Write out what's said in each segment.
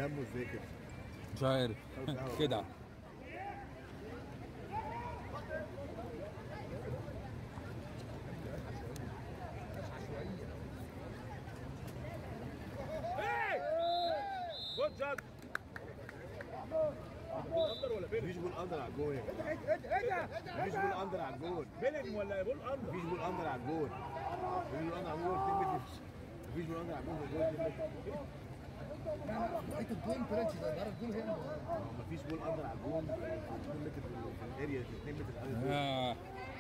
دمه ازاي كده مش عارف كده جود جاد اندر ولا بيلد؟ مفيش جول اندر على الجول ايه ده ايه ده؟ مفيش جول اندر على الجول بيلد ولا بول اندر؟ مفيش جول اندر على الجول مفيش جول اندر على الجول 2 متر مفيش جول اندر على الجول الجول 2 متر انت الجول بلانتي ده ده الجول هنا مفيش جول اندر على الجول 2 متر في الاريا 2 متر على الجول آه.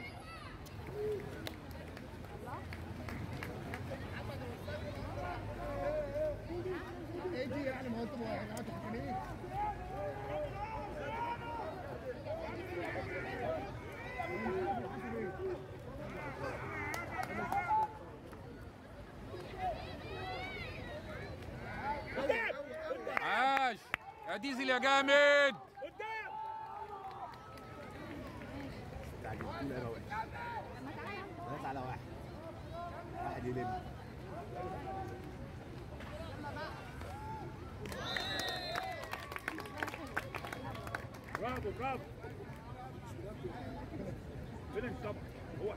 ايه دي يعني ما هو انتوا ما انتوا حكمين قدام قدام عاش يا ديزل يا جامد قدام تعجبتني انا وحش ثلاثة على واحد واحد يلم برافو برافو بيلد طبعا هو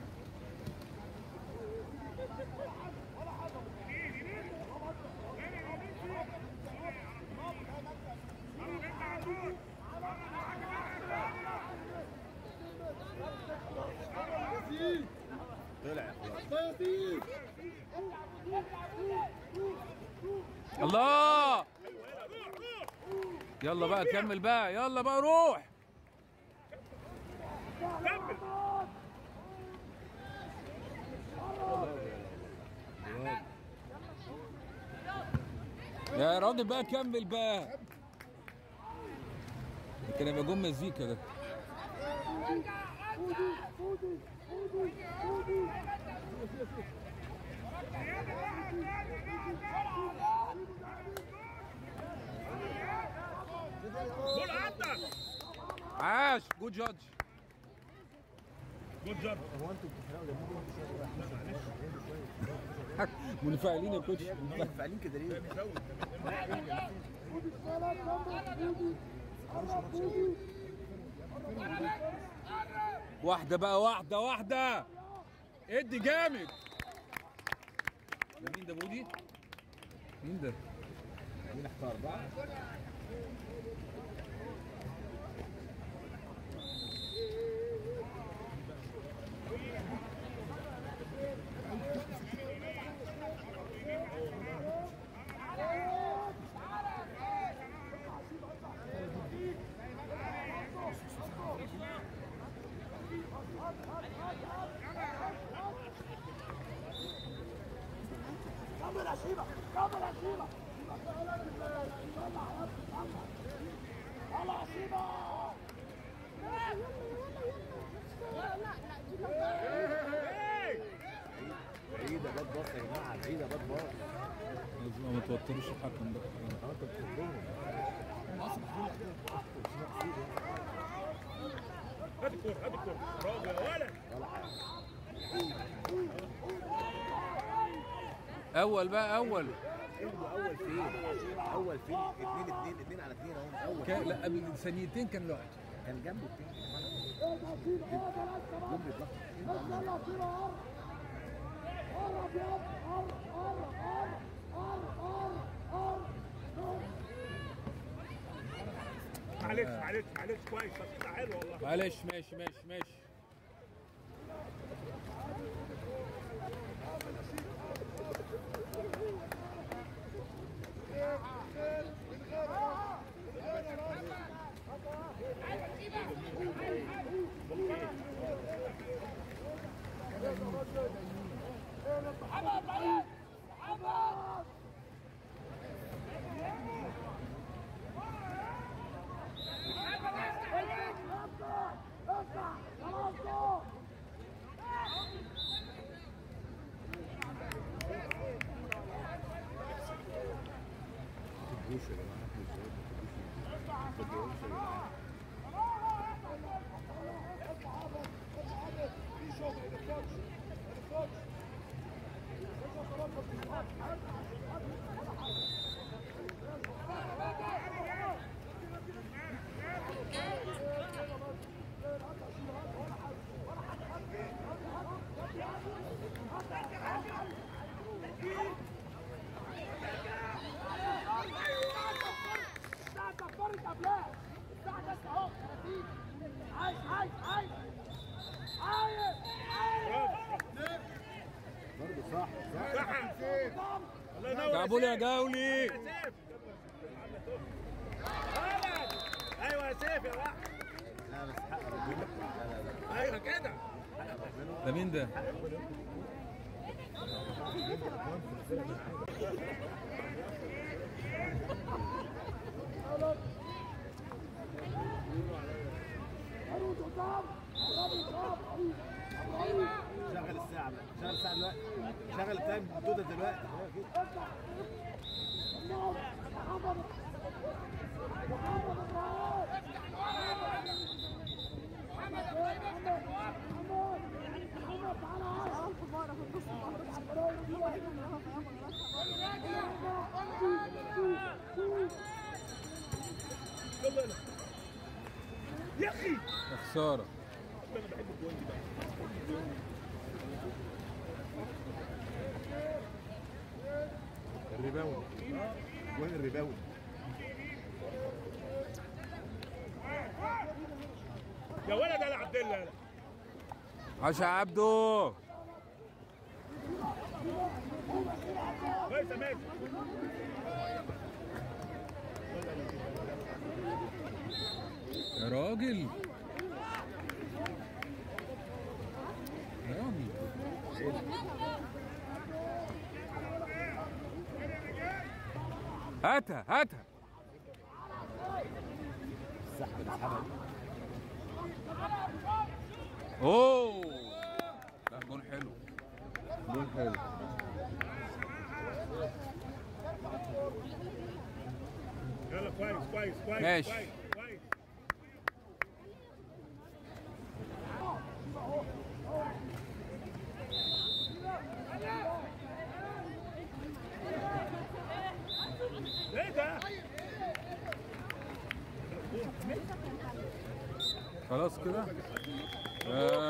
طلع خلاص الله روح روح يلا بقى كمل بقى يلا بقى روح كمل يا راجل بقى كمل بقى ده كان يبقى جون مزيكا ده بول اندر عاش جود جادج جود جاد هو انتوا بتحرقوا دمكم منفعلين يا كوتش منفعلين كده ليه؟ واحدة بقى واحدة واحدة ادي جامد ده مين ده بودي؟ مين ده؟ مين احتار بقى؟ بعيدة بات باص يا جماعة بعيدة بات باص ما توتروش الحكم ده اه انت بتحبهم هات الكورة هات الكورة برافو يا ولد ولا حاجة اول بقى اول اخدوا اول فين؟ اول فين؟ اتنين اتنين اتنين على اتنين اهو اول كان لا قبل ثانيتين كان لوحده كان جنبه التاني جنب الضغط معلش معلش معلش كويس بس حلو والله معلش ماشي ماشي ماشي تجوش يا جماعة ما تجوش يا جماعة صح صح صح الله ينور كعبول يا سيف. جولي يا سيف ولد. ايوه يا سيف يا واحد لا بس حق ربنا لا لا لا ايوه كده ده مين ده؟ شغل الساعة بقى شغل الساعة دلوقتي شغل التايم دوده دلوقتي هو كده يلا يلا يا اخي يا خساره انا بحب الجوان دي الريباوند جوان الريباوند يا ولد يا عبد الله يلا. عاش يا عبدو كويس يا ماشي يا راجل يا راجل هاتها هاتها السحب اللي سحبها دي اوه لا جون حلو جون حلو يلا كويس كويس كويس ماشي. كويس كويس ايه ده؟ خلاص كده آه